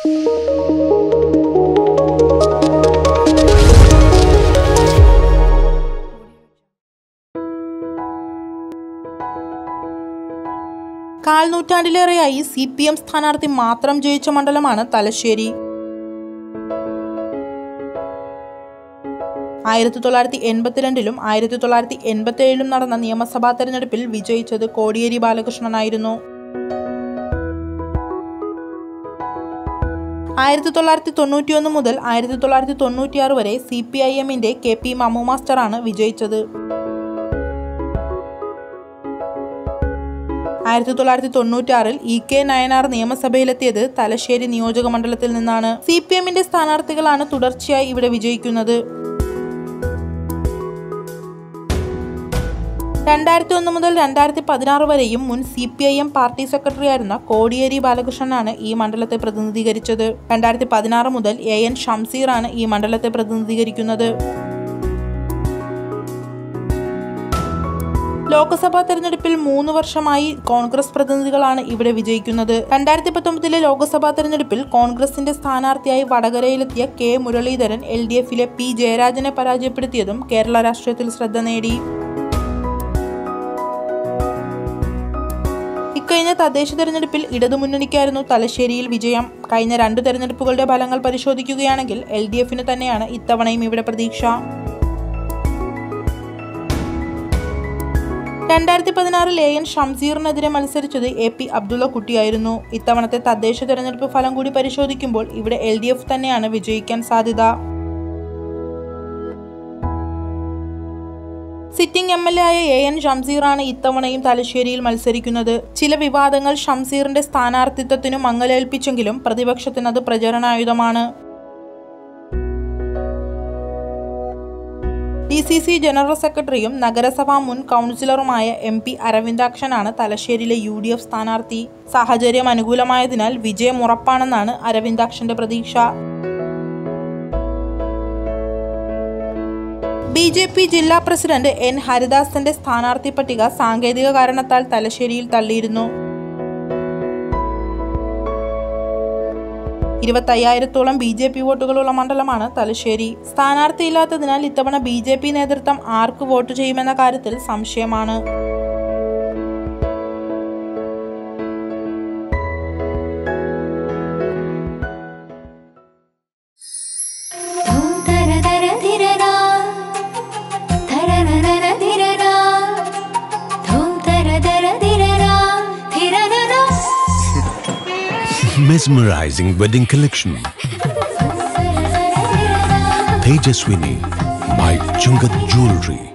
കാൽ നൂറ്റാണ്ടിലേറെയായി C P M സ്ഥാനാർത്ഥി മാത്രം ജയിച്ച മണ്ഡലമാണ് തലശ്ശേരി ആയിരത്തി തൊള്ളായിരത്തി എൺപത്തിരണ്ടിലും ആയിരത്തി തൊള്ളായിരത്തി എൺപത്തിയേഴിലും നടന്ന നിയമസഭാ തെരഞ്ഞെടുപ്പിൽ വിജയിച്ചത് കോടിയേരി ബാലകൃഷ്ണനായിരുന്നു ആയിരത്തി തൊള്ളായിരത്തി തൊണ്ണൂറ്റിയൊന്ന് മുതൽ ആയിരത്തി തൊള്ളായിരത്തി തൊണ്ണൂറ്റിയാറ് വരെ സി പി ഐ എമ്മിന്റെ കെ പി മമ്മു മാസ്റ്ററാണ് വിജയിച്ചത് ആയിരത്തി തൊള്ളായിരത്തി തൊണ്ണൂറ്റാറിൽ ഇ കെ നയനാർ നിയമസഭയിലെത്തിയത് തലശ്ശേരി നിയോജക മണ്ഡലത്തിൽ നിന്നാണ് സി പി എമ്മിന്റെ സ്ഥാനാർത്ഥികളാണ് തുടർച്ചയായി ഇവിടെ വിജയിക്കുന്നത് രണ്ടായിരത്തി ഒന്ന് മുതൽ രണ്ടായിരത്തി പതിനാറ് വരെയും മുൻ C P I M party സെക്രട്ടറിയായിരുന്ന കോടിയേരി ബാലകൃഷ്ണനാണ് ഈ മണ്ഡലത്തെ പ്രതിനിധീകരിച്ചത് രണ്ടായിരത്തി പതിനാറ് മുതൽ എ എൻ ഷംസീറാണ് ഈ മണ്ഡലത്തെ പ്രതിനിധീകരിക്കുന്നത് ലോക്സഭാ തെരഞ്ഞെടുപ്പിൽ മൂന്ന് വർഷമായി കോൺഗ്രസ് പ്രതിനിധികളാണ് ഇവിടെ വിജയിക്കുന്നത് രണ്ടായിരത്തി പത്തൊമ്പതിലെ ലോക്സഭാ തെരഞ്ഞെടുപ്പിൽ കോൺഗ്രസിന്റെ സ്ഥാനാർത്ഥിയായി വടകരയിലെത്തിയ കെ മുരളീധരൻ എൽ ഡി എഫിലെ പി ജയരാജനെ പരാജയപ്പെടുത്തിയതും കേരള രാഷ്ട്രീയത്തിൽ ശ്രദ്ധ നേടി ഇക്കഴിഞ്ഞ തദ്ദേശ തെരഞ്ഞെടുപ്പിൽ ഇടതുമുന്നണിക്കായിരുന്നു തലശ്ശേരിയിൽ വിജയം കഴിഞ്ഞ രണ്ട് തെരഞ്ഞെടുപ്പുകളുടെ ഫലങ്ങൾ പരിശോധിക്കുകയാണെങ്കിൽ എൽ ഡി എഫിന് തന്നെയാണ് ഇത്തവണയും ഇവിടെ പ്രതീക്ഷ രണ്ടായിരത്തി പതിനാറിൽ എ എൻ ഷംസീറിനെതിരെ മത്സരിച്ചത് എ പി അബ്ദുള്ള കുട്ടിയായിരുന്നു ഇത്തവണത്തെ തദ്ദേശ തെരഞ്ഞെടുപ്പ് ഫലം കൂടി പരിശോധിക്കുമ്പോൾ ഇവിടെ എൽ ഡി എഫ് തന്നെയാണ് വിജയിക്കാൻ സാധ്യത സിറ്റിംഗ് എം എൽ എ ആയ എ എൻ ഷംസീറാണ് ഇത്തവണയും തലശ്ശേരിയിൽ മത്സരിക്കുന്നത് ചില വിവാദങ്ങൾ ഷംസീറിന്റെ സ്ഥാനാർത്ഥിത്വത്തിനു മങ്ങലേൽപ്പിച്ചെങ്കിലും പ്രതിപക്ഷത്തിന് അത് പ്രചരണായുധമാണ് ഡി സി സി ജനറൽ സെക്രട്ടറിയും നഗരസഭാ മുൻ കൗൺസിലറുമായ എം പി അരവിന്ദാക്ഷനാണ് തലശ്ശേരിയിലെ യു ഡി എഫ് സ്ഥാനാർത്ഥി സാഹചര്യം അനുകൂലമായതിനാൽ വിജയം ഉറപ്പാണെന്നാണ് അരവിന്ദാക്ഷന്റെ പ്രതീക്ഷ ബി ജെ പി ജില്ലാ പ്രസിഡന്റ് എൻ ഹരിദാസന്റെ സ്ഥാനാർത്ഥി പട്ടിക സാങ്കേതിക കാരണത്താൽ തലശ്ശേരിയിൽ തള്ളിയിരുന്നു ഇരുപത്തയ്യായിരത്തോളം ബി ജെ പി വോട്ടുകളുള്ള മണ്ഡലമാണ് തലശ്ശേരി സ്ഥാനാർത്ഥിയില്ലാത്തതിനാൽ ഇത്തവണ ബി ജെ പി നേതൃത്വം ആർക്ക് വോട്ട് ചെയ്യുമെന്ന കാര്യത്തിൽ സംശയമാണ് ധൂം തര തര ധിരരാ ധരരരര ധിരരാ ധൂം തര തര ധിരരാ ധിരരരാ mesmerizing wedding collection. Tejaswini by Chungat Jewelry.